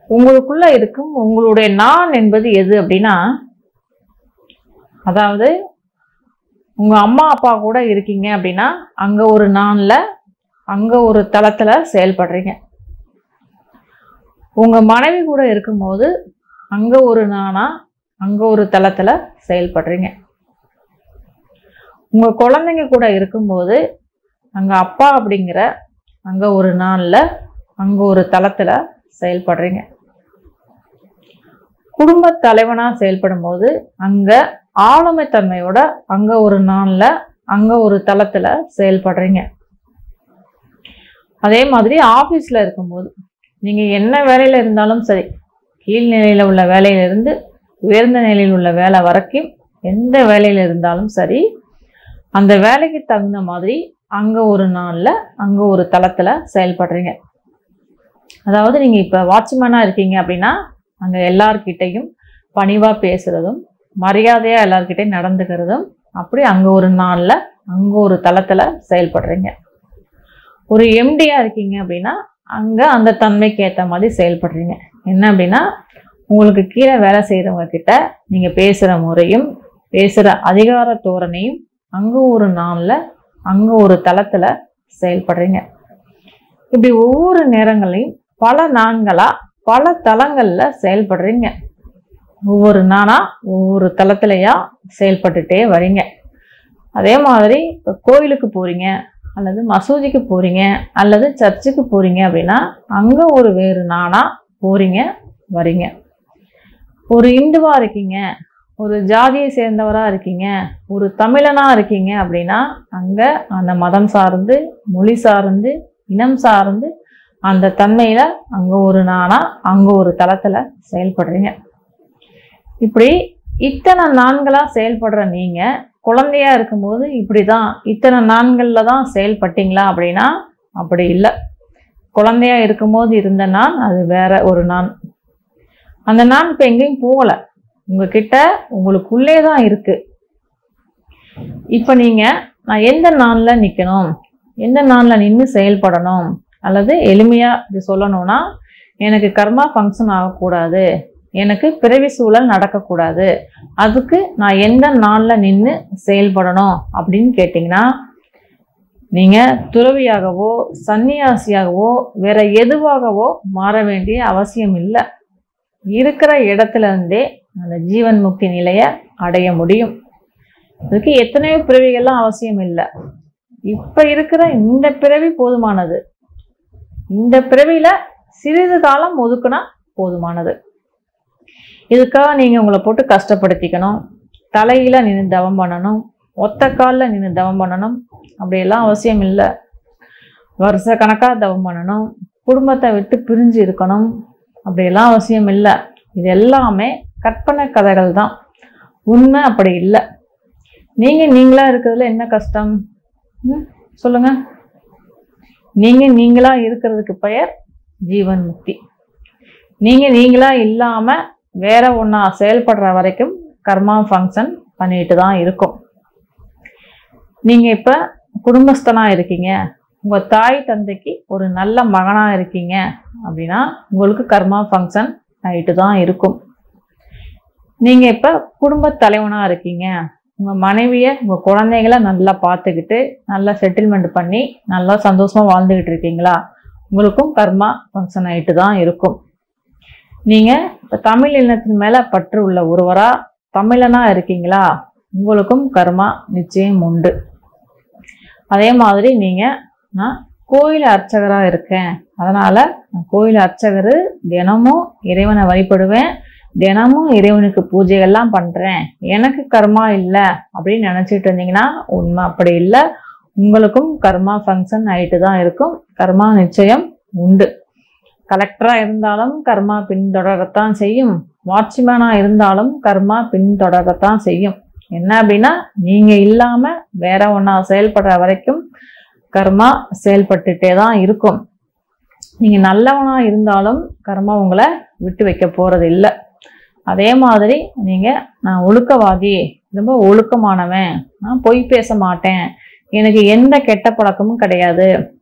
உங்களுக்குள்ள இருக்கும் உங்களுடைய நான் என்பது எது அப்படின்னா அதாவது உங்க அம்மா அப்பா கூட இருக்கீங்க அப்படின்னா அங்க ஒரு நான்ல அங்க ஒரு தளத்துல செயல்படுறீங்க உங்க மனைவி கூட இருக்கும்போது அங்க ஒரு நானா அங்க ஒரு தளத்துல செயல்படுறீங்க உங்க குழந்தைங்க கூட இருக்கும்போது அங்க அப்பா அப்படிங்கிற அங்க ஒரு நாள்ல அங்க ஒரு தளத்துல செயல்படுறீங்க குடும்ப தலைவனா செயல்படும் போது அங்க ஆளுமை தன்மையோட அங்க ஒரு நாள்ல அங்க ஒரு தளத்துல செயல்படுறீங்க அதே மாதிரி ஆபீஸ்ல இருக்கும்போது நீங்க என்ன வேலையில இருந்தாலும் சரி கீழ்நிலையில உள்ள வேலையில இருந்து உயர்ந்த நிலையில் உள்ள வேலை வரைக்கும் எந்த வேலையில இருந்தாலும் சரி அந்த வேலைக்கு தகுந்த மாதிரி அங்க ஒரு நாள்ல அங்க ஒரு தளத்துல செயல்படுறீங்க அதாவது நீங்க இப்ப வாட்ச்மேனா இருக்கீங்க அப்படின்னா அங்க எல்லார்கிட்டையும் பணிவா பேசுறதும் மரியாதையா எல்லார்கிட்டையும் நடந்துக்கிறதும் அப்படி அங்க ஒரு நாள்ல அங்க ஒரு தளத்துல செயல்படுறீங்க ஒரு எம்டியா இருக்கீங்க அப்படின்னா அங்க அந்த தன்மைக்கு ஏத்த மாதிரி செயல்படுறீங்க என்ன அப்படின்னா உங்களுக்கு கீழே வேலை செய்யறவங்க கிட்ட நீங்க பேசுற முறையும் பேசுற அதிகார தோரணையும் அங்க ஒரு நாள்ல அங்க ஒரு தளத்துல செயல்படுறீங்க இப்படி ஒவ்வொரு நேரங்களையும் பல நான்களா பல தளங்கள்ல செயல்படுறீங்க ஒவ்வொரு நானா ஒவ்வொரு தளத்திலையா செயல்பட்டுட்டே வரீங்க அதே மாதிரி இப்போ கோயிலுக்கு போறீங்க அல்லது மசூதிக்கு போறீங்க அல்லது சர்ச்சுக்கு போறீங்க அப்படின்னா அங்க ஒரு வேறு நானா போறீங்க வரீங்க ஒரு இந்துவா இருக்கீங்க ஒரு ஜாதியை சேர்ந்தவரா இருக்கீங்க ஒரு தமிழனா இருக்கீங்க அப்படின்னா அங்க அந்த மதம் சார்ந்து மொழி சார்ந்து இனம் சார்ந்து அந்த தன்மையில அங்க ஒரு நானா அங்க ஒரு தளத்துல செயல்படுறீங்க இப்படி இத்தனை நான்களா செயல்படுற நீங்க குழந்தையா இருக்கும்போது இப்படிதான் இத்தனை நான்கள்ல தான் செயல்பட்டீங்களா அப்படின்னா அப்படி இல்லை குழந்தையா இருக்கும்போது இருந்த நான் அது வேற ஒரு நான் அந்த நான் இப்ப எங்கேயும் போகல உங்ககிட்ட உங்களுக்குள்ளே தான் இருக்கு இப்ப நீங்க நான் எந்த நாள்ல நிக்கணும் எந்த நாள்ல நின்று செயல்படணும் அல்லது எளிமையா இது சொல்லணும்னா எனக்கு கர்மா ஃபங்க்ஷன் ஆகக்கூடாது எனக்கு பிறவி சூழல் நடக்கக்கூடாது அதுக்கு நான் எந்த நாள்ல நின்று செயல்படணும் அப்படின்னு கேட்டிங்கன்னா நீங்க துறவியாகவோ சன்னியாசியாகவோ வேற எதுவாகவோ மாற வேண்டிய அவசியம் இல்லை இருக்கிற இடத்துல இருந்தே அந்த ஜீவன் முக்தி நிலையை அடைய முடியும் இதுக்கு எத்தனையோ பிறவிகள்லாம் அவசியம் இல்லை இப்ப இருக்கிற இந்த பிறவி போதுமானது இந்த பிறவியில சிறிது காலம் ஒதுக்குனா போதுமானது இதுக்காக நீங்க உங்களை போட்டு கஷ்டப்படுத்திக்கணும் தலையில நின்று தவம் பண்ணணும் ஒத்த காலில் நின்று தவம் பண்ணணும் அப்படியெல்லாம் அவசியம் இல்லை வருஷ கணக்கா தவம் பண்ணணும் குடும்பத்தை விட்டு பிரிஞ்சு இருக்கணும் அப்படியெல்லாம் அவசியம் இல்லை இது எல்லாமே கற்பனை கதைகள் தான் உண்மை அப்படி இல்லை நீங்க நீங்களா இருக்கிறதுல என்ன கஷ்டம் ம், சொல்லுங்க நீங்க நீங்களா இருக்கிறதுக்கு பெயர் ஜீவன் முக்தி நீங்க நீங்களா இல்லாம வேற ஒண்ணா செயல்படுற வரைக்கும் கர்மா ஃபங்க்ஷன் பண்ணிட்டு தான் இருக்கும் நீங்க இப்ப குடும்பஸ்தனா இருக்கீங்க உங்க தாய் தந்தைக்கு ஒரு நல்ல மகனா இருக்கீங்க அப்படின்னா உங்களுக்கு கர்மா ஃபங்க்ஷன் ஆயிட்டு தான் இருக்கும் நீங்க இப்ப குடும்ப தலைவனா இருக்கீங்க உங்க மனைவிய உங்க குழந்தைகளை நல்லா பார்த்துக்கிட்டு நல்லா செட்டில்மெண்ட் பண்ணி நல்லா சந்தோஷமா வாழ்ந்துகிட்டு இருக்கீங்களா உங்களுக்கும் கர்மா ஃபங்க்ஷன் ஆயிட்டு தான் இருக்கும் நீங்க இப்ப தமிழ் இனத்தின் மேல பற்று உள்ள ஒருவரா தமிழனா இருக்கீங்களா உங்களுக்கும் கர்மா நிச்சயம் உண்டு அதே மாதிரி நீங்க நான் கோயில் அர்ச்சகரா இருக்கேன் அதனால நான் கோயில் அர்ச்சகர் தினமும் இறைவனை வழிபடுவேன் தினமும் இறைவனுக்கு பூஜைகள்லாம் பண்றேன் எனக்கு கர்மா இல்லை அப்படின்னு நினைச்சிட்டு இருந்தீங்கன்னா உண்மை அப்படி இல்லை உங்களுக்கும் கர்மா ஃபங்க்ஷன் ஆயிட்டு தான் இருக்கும் கர்மா நிச்சயம் உண்டு கலெக்டரா இருந்தாலும் கர்மா பின்தொடரத்தான் செய்யும் வாட்ச்மேனா இருந்தாலும் கர்மா பின்தொடரத்தான் செய்யும் என்ன அப்படின்னா நீங்க இல்லாம வேற ஒண்ணா செயல்படுற வரைக்கும் கர்மா செயல்பட்டுட்டே தான் இருக்கும் நீங்க நல்லவனா இருந்தாலும் கர்மா உங்களை விட்டு வைக்க போறது இல்லை அதே மாதிரி நீங்க நான் ஒழுக்கவாதி ரொம்ப ஒழுக்கமானவன் நான் பொய் பேச மாட்டேன் எனக்கு எந்த கெட்ட பழக்கமும் கிடையாது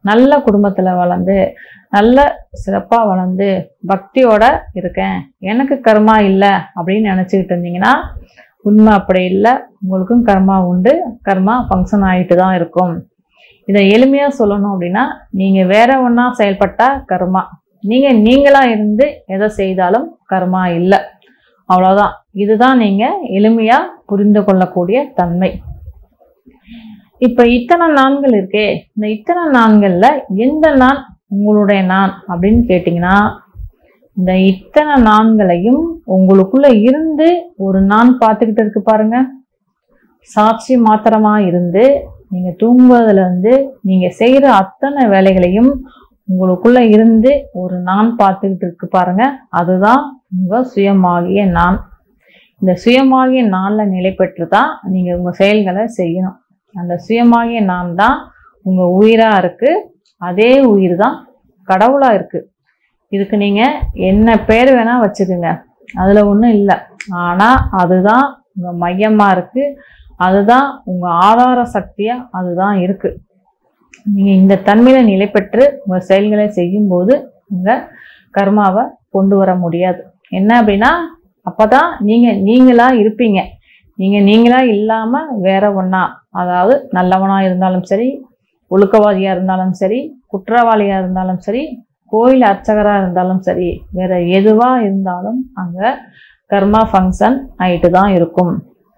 நல்ல குடும்பத்துல வளர்ந்து நல்ல சிறப்பா வளர்ந்து பக்தியோட இருக்கேன் எனக்கு கர்மா இல்லை அப்படின்னு நினைச்சுக்கிட்டு இருந்தீங்கன்னா உண்மை அப்படி இல்லை உங்களுக்கும் கர்மா உண்டு கர்மா ஃபங்க்ஷன் ஆகிட்டு தான் இருக்கும் இதை எளிமையா சொல்லணும் அப்படின்னா நீங்க வேற ஒண்ணா செயல்பட்டா கர்மா நீங்க நீங்களா இருந்து எதை செய்தாலும் கர்மா இல்லை அவ்வளவுதான் இதுதான் நீங்க எளிமையா புரிந்து கொள்ளக்கூடிய தன்மை இப்ப இத்தனை நான்கள் இருக்கே இந்த இத்தனை நான்கள்ல எந்த நான் உங்களுடைய நான் அப்படின்னு கேட்டிங்கன்னா இந்த இத்தனை நான்களையும் உங்களுக்குள்ள இருந்து ஒரு நான் பார்த்துக்கிட்டு இருக்கு பாருங்க சாட்சி மாத்திரமா இருந்து நீங்க தூங்குவதுல இருந்து நீங்க செய்யற அத்தனை வேலைகளையும் உங்களுக்குள்ள இருந்து ஒரு நான் பார்த்துக்கிட்டு இருக்கு பாருங்க அதுதான் உங்க சுயமாகிய நான் இந்த சுயமாகிய நான்ல நிலை பெற்று தான் நீங்க உங்க செயல்களை செய்யணும் அந்த சுயமாகிய நான் தான் உங்க உயிரா இருக்கு அதே உயிர் தான் கடவுளா இருக்கு இதுக்கு நீங்க என்ன பேர் வேணா வச்சுக்கோங்க அதுல ஒன்றும் இல்லை ஆனா அதுதான் உங்க மையமா இருக்கு அதுதான் உங்க ஆதார சக்தியா அதுதான் இருக்கு நீங்க இந்த தன்மையில நிலை பெற்று உங்க செயல்களை செய்யும் போது உங்க கர்மாவை கொண்டு வர முடியாது என்ன அப்படின்னா அப்பதான் நீங்க நீங்களா இருப்பீங்க நீங்க நீங்களா இல்லாம வேற ஒண்ணா அதாவது நல்லவனா இருந்தாலும் சரி ஒழுக்கவாதியா இருந்தாலும் சரி குற்றவாளியா இருந்தாலும் சரி கோயில் அர்ச்சகரா இருந்தாலும் சரி வேற எதுவா இருந்தாலும் அங்க கர்மா ஃபங்க்ஷன் ஆயிட்டு தான் இருக்கும்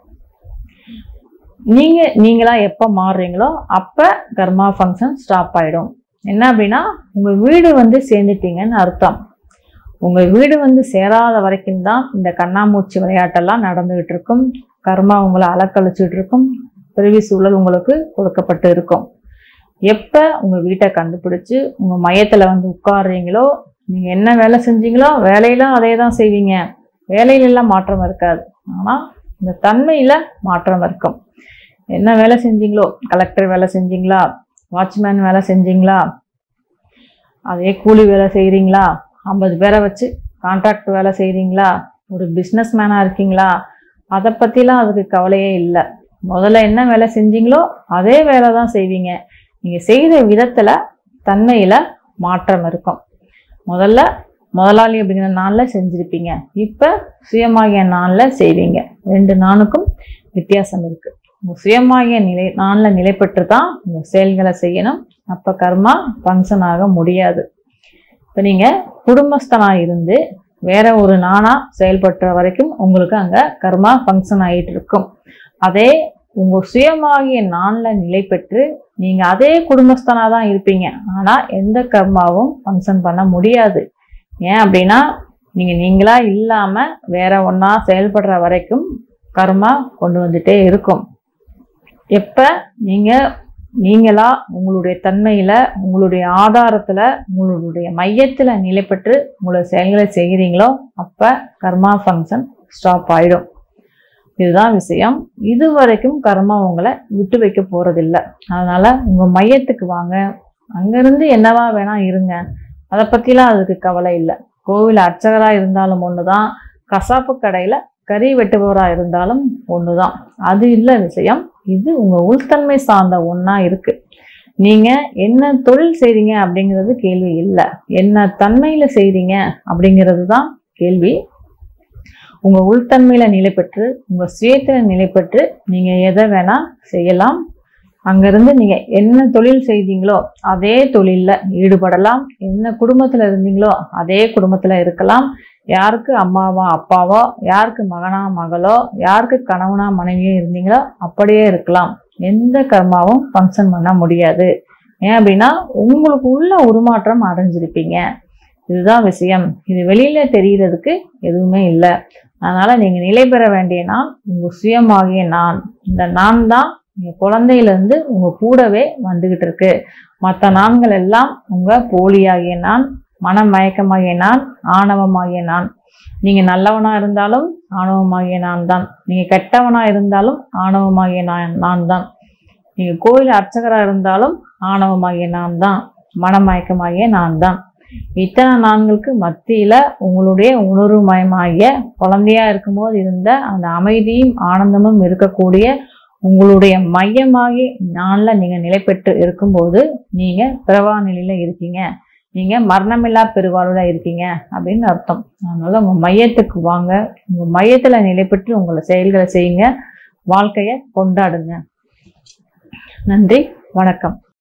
நீங்க நீங்களா எப்ப மாறுறீங்களோ அப்ப கர்மா ஃபங்க்ஷன் ஸ்டாப் ஆயிடும் என்ன அப்படின்னா உங்க வீடு வந்து சேர்ந்துட்டீங்கன்னு அர்த்தம் உங்க வீடு வந்து சேராத வரைக்கும் தான் இந்த கண்ணாமூச்சி விளையாட்டெல்லாம் நடந்துகிட்டு இருக்கும் கர்மா உங்களை அலக்கழிச்சுட்டு இருக்கும் பிறவி சூழல் உங்களுக்கு கொடுக்கப்பட்டு இருக்கும் எப்ப உங்க வீட்டை கண்டுபிடிச்சு உங்க மையத்துல வந்து உட்கார்றீங்களோ நீங்க என்ன வேலை செஞ்சீங்களோ வேலையெல்லாம் அதே தான் செய்வீங்க வேலையில எல்லாம் மாற்றம் இருக்காது ஆனா இந்த தன்மையில மாற்றம் இருக்கும் என்ன வேலை செஞ்சீங்களோ கலெக்டர் வேலை செஞ்சீங்களா வாட்ச்மேன் வேலை செஞ்சீங்களா அதே கூலி வேலை செய்கிறீங்களா ஐம்பது பேரை வச்சு கான்ட்ராக்ட் வேலை செய்கிறீங்களா ஒரு பிஸ்னஸ் மேனாக இருக்கீங்களா அதை பற்றிலாம் அதுக்கு கவலையே இல்லை முதல்ல என்ன வேலை செஞ்சீங்களோ அதே வேலை தான் செய்வீங்க நீங்கள் செய்கிற விதத்தில் தன்மையில் மாற்றம் இருக்கும் முதல்ல முதலாளி அப்படிங்கிற நாளில் செஞ்சுருப்பீங்க இப்போ சுயமாகிய நாளில் செய்வீங்க ரெண்டு நாளுக்கும் வித்தியாசம் இருக்குது உங்கள் சுயமாகிய நிலை நாளில் நிலை பெற்று தான் உங்கள் செயல்களை செய்யணும் அப்போ கர்மா ஃபங்க்ஷன் ஆக முடியாது இப்போ நீங்கள் குடும்பஸ்தனாக இருந்து வேற ஒரு நானா செயல்படுற வரைக்கும் உங்களுக்கு அங்கே கர்மா ஃபங்க்ஷன் ஆகிட்டு இருக்கும் அதே உங்கள் சுயமாகிய நாளில் நிலை பெற்று நீங்கள் அதே குடும்பஸ்தனாக தான் இருப்பீங்க ஆனால் எந்த கர்மாவும் ஃபங்க்ஷன் பண்ண முடியாது ஏன் அப்படின்னா நீங்கள் நீங்களா இல்லாமல் வேற ஒன்றா செயல்படுற வரைக்கும் கர்மா கொண்டு வந்துட்டே இருக்கும் எப்ப நீங்க நீங்களா உங்களுடைய தன்மையில உங்களுடைய ஆதாரத்துல உங்களுடைய மையத்துல நிலை பெற்று உங்களுடைய செயல்களை செய்கிறீங்களோ அப்ப கர்மா ஃபங்க்ஷன் ஸ்டாப் ஆயிடும் இதுதான் விஷயம் இது வரைக்கும் கர்மா உங்களை விட்டு வைக்க போறதில்ல அதனால உங்க மையத்துக்கு வாங்க அங்கிருந்து என்னவா வேணா இருங்க அதை பத்திலாம் அதுக்கு கவலை இல்லை கோவில் அர்ச்சகரா இருந்தாலும் ஒண்ணுதான் கசாப்பு கடையில கறி வெட்டுபவரா இருந்தாலும் ஒண்ணுதான் அது இல்லை விஷயம் இது உங்க உள்தன்மை சார்ந்த ஒண்ணா இருக்கு நீங்க என்ன தொழில் செய்றீங்க அப்படிங்கிறது கேள்வி இல்லை என்ன தன்மையில செய்றீங்க அப்படிங்கிறது தான் கேள்வி உங்க உள்தன்மையில நிலை பெற்று உங்க சுயத்துல நிலை பெற்று நீங்க எதை வேணா செய்யலாம் அங்கிருந்து நீங்க என்ன தொழில் செய்தீங்களோ அதே தொழில்ல ஈடுபடலாம் என்ன குடும்பத்துல இருந்தீங்களோ அதே குடும்பத்துல இருக்கலாம் யாருக்கு அம்மாவா அப்பாவோ யாருக்கு மகனா மகளோ யாருக்கு கணவனா மனைவியோ இருந்தீங்களோ அப்படியே இருக்கலாம் எந்த கர்மாவும் ஃபங்க்ஷன் பண்ண முடியாது ஏன் அப்படின்னா உங்களுக்கு உள்ள உருமாற்றம் அடைஞ்சிருப்பீங்க இதுதான் விஷயம் இது வெளியில தெரியறதுக்கு எதுவுமே இல்லை அதனால நீங்க நிலை பெற வேண்டிய நான் உங்க சுயமாகிய நான் இந்த நான் தான் நீங்க குழந்தையில இருந்து உங்க கூடவே வந்துகிட்டு இருக்கு மற்ற நான்கள் எல்லாம் உங்க போலியாகிய நான் மனமயக்கமாகிய நான் ஆணவமாகிய நான் நீங்க நல்லவனா இருந்தாலும் ஆணவமாகிய நான் தான் நீங்க கெட்டவனா இருந்தாலும் ஆணவமாகிய நான் நான் தான் நீங்க கோயில் அர்ச்சகரா இருந்தாலும் ஆணவமாகிய நான் தான் மனமயக்கமாகிய நான் தான் இத்தனை நான்களுக்கு மத்தியில உங்களுடைய உணர்வுமயமாகிய குழந்தையா இருக்கும்போது இருந்த அந்த அமைதியும் ஆனந்தமும் இருக்கக்கூடிய உங்களுடைய மையமாகி நாளில் நீங்க நிலை பெற்று இருக்கும்போது நீங்க பிறவா நிலையில இருக்கீங்க நீங்க மரணமில்லா பெருவாழ்வுல இருக்கீங்க அப்படின்னு அர்த்தம் அதனால உங்க மையத்துக்கு வாங்க உங்க மையத்துல நிலை பெற்று உங்களை செயல்களை செய்யுங்க வாழ்க்கைய கொண்டாடுங்க நன்றி வணக்கம்